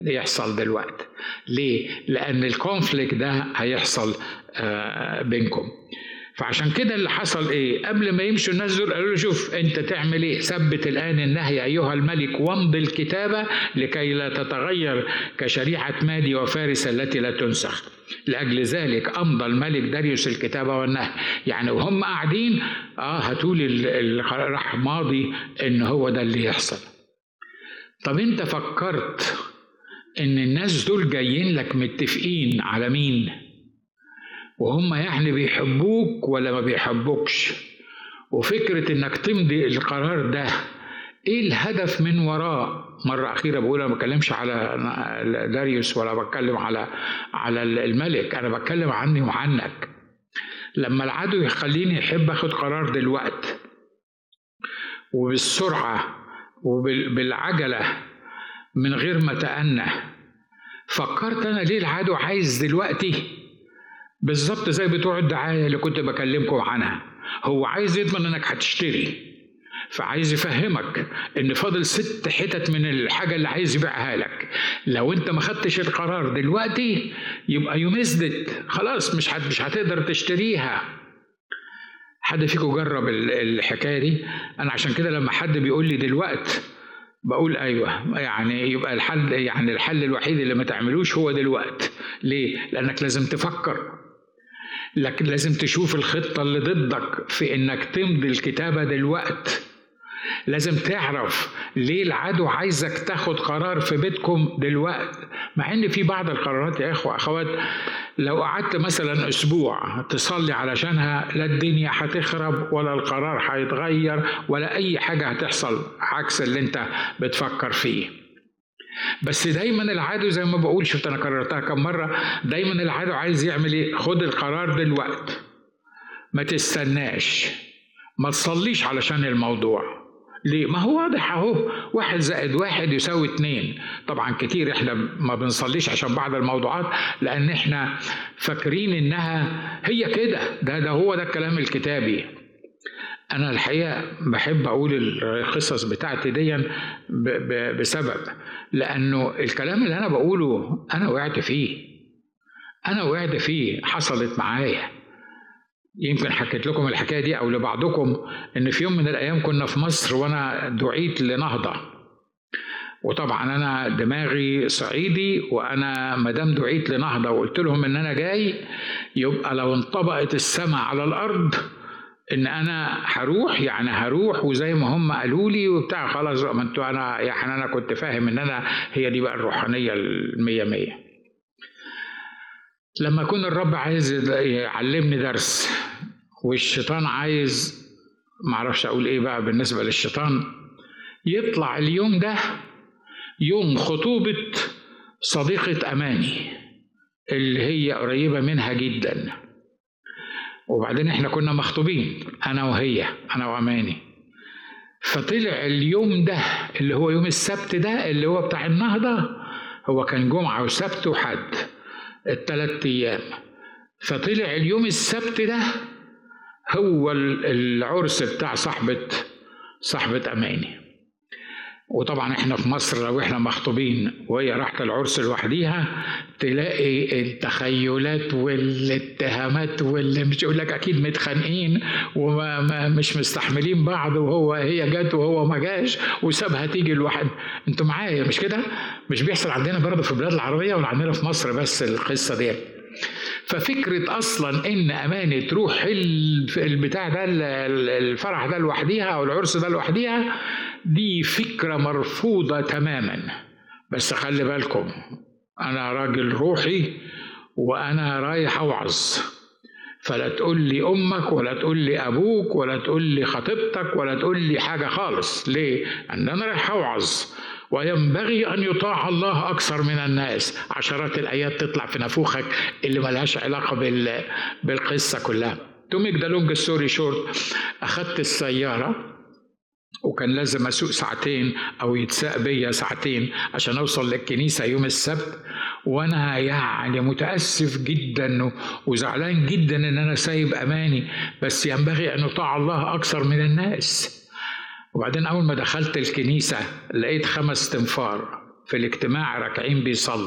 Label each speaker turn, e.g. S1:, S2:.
S1: يحصل دلوقتي ليه لان الكونفليكت ده هيحصل آه بينكم فعشان كده اللي حصل ايه قبل ما يمشوا الناس دول قالوا له شوف انت تعمل ايه ثبت الان النهي ايها الملك وامضي الكتابه لكي لا تتغير كشريعه مادي وفارس التي لا تنسخ لاجل ذلك امضى الملك داريوس الكتابه والنهي يعني وهم قاعدين اه هاتولي راح ماضي ان هو ده اللي يحصل طب انت فكرت ان الناس دول جايين لك متفقين على مين وهم يعني بيحبوك ولا ما بيحبوكش وفكرة انك تمضي القرار ده ايه الهدف من وراه مرة أخيرة بقول أنا ما بتكلمش على داريوس ولا بتكلم على على الملك أنا بتكلم عني وعنك لما العدو يخليني أحب أخد قرار دلوقت وبالسرعة وبالعجلة من غير ما تأنى فكرت أنا ليه العدو عايز دلوقتي بالظبط زي بتوع الدعاية اللي كنت بكلمكم عنها هو عايز يضمن انك هتشتري فعايز يفهمك ان فاضل ست حتت من الحاجه اللي عايز يبيعها لك لو انت ما خدتش القرار دلوقتي يبقى يمزدت خلاص مش هت مش هتقدر تشتريها حد فيكم جرب الحكايه دي انا عشان كده لما حد بيقول لي دلوقت بقول ايوه يعني يبقى الحل يعني الحل الوحيد اللي ما تعملوش هو دلوقت ليه لانك لازم تفكر لكن لازم تشوف الخطة اللي ضدك في إنك تمضي الكتابة دلوقت لازم تعرف ليه العدو عايزك تاخد قرار في بيتكم دلوقت مع ان في بعض القرارات يا اخوه اخوات لو قعدت مثلا اسبوع تصلي علشانها لا الدنيا هتخرب ولا القرار هيتغير ولا اي حاجه هتحصل عكس اللي انت بتفكر فيه بس دايما العدو زي ما بقول شفت انا كررتها كم مره دايما العدو عايز يعمل ايه خد القرار دلوقت ما تستناش ما تصليش علشان الموضوع ليه؟ ما هو واضح اهو واحد زائد واحد يساوي اتنين طبعا كتير احنا ما بنصليش عشان بعض الموضوعات لان احنا فاكرين انها هي كده ده ده هو ده الكلام الكتابي انا الحقيقه بحب اقول القصص بتاعتي دي بسبب لانه الكلام اللي انا بقوله انا وقعت فيه انا وقعت فيه حصلت معايا يمكن حكيت لكم الحكايه دي او لبعضكم ان في يوم من الايام كنا في مصر وانا دعيت لنهضه وطبعا انا دماغي صعيدي وانا ما دام دعيت لنهضه وقلت لهم ان انا جاي يبقى لو انطبقت السماء على الارض ان انا هروح يعني هروح وزي ما هم قالوا لي وبتاع خلاص ما انتوا انا يعني انا كنت فاهم ان انا هي دي بقى الروحانيه المية مية لما يكون الرب عايز يعلمني درس والشيطان عايز معرفش اقول ايه بقى بالنسبه للشيطان يطلع اليوم ده يوم خطوبه صديقه اماني اللي هي قريبه منها جدا وبعدين احنا كنا مخطوبين انا وهي انا واماني فطلع اليوم ده اللي هو يوم السبت ده اللي هو بتاع النهضه هو كان جمعه وسبت وحد الثلاث ايام فطلع اليوم السبت ده هو العرس بتاع صاحبة صاحبة أماني وطبعا احنا في مصر لو احنا مخطوبين وهي راحت العرس لوحديها تلاقي التخيلات والاتهامات واللي مش يقول لك اكيد متخانقين ومش مستحملين بعض وهو هي جت وهو ما جاش وسابها تيجي لوحد انتوا معايا مش كده؟ مش بيحصل عندنا برضه في البلاد العربيه ولا عندنا في مصر بس القصه دي ففكرة أصلا إن أماني تروح البتاع ده الفرح ده لوحديها أو العرس ده لوحديها دي فكرة مرفوضة تماما بس خلي بالكم أنا راجل روحي وأنا رايح أوعظ فلا تقول لي أمك ولا تقول لي أبوك ولا تقول لي خطيبتك ولا تقول لي حاجة خالص ليه؟ أن أنا رايح أوعظ وينبغي أن يطاع الله أكثر من الناس عشرات الآيات تطلع في نافوخك اللي ملهاش علاقة بال... بالقصة كلها تو ميك ذا لونج ستوري شورت أخدت السيارة وكان لازم اسوق ساعتين او يتساق بيا ساعتين عشان اوصل للكنيسه يوم السبت وانا يعني متاسف جدا وزعلان جدا ان انا سايب اماني بس ينبغي ان يطاع الله اكثر من الناس وبعدين اول ما دخلت الكنيسه لقيت خمس تنفار في الاجتماع راكعين بيصلوا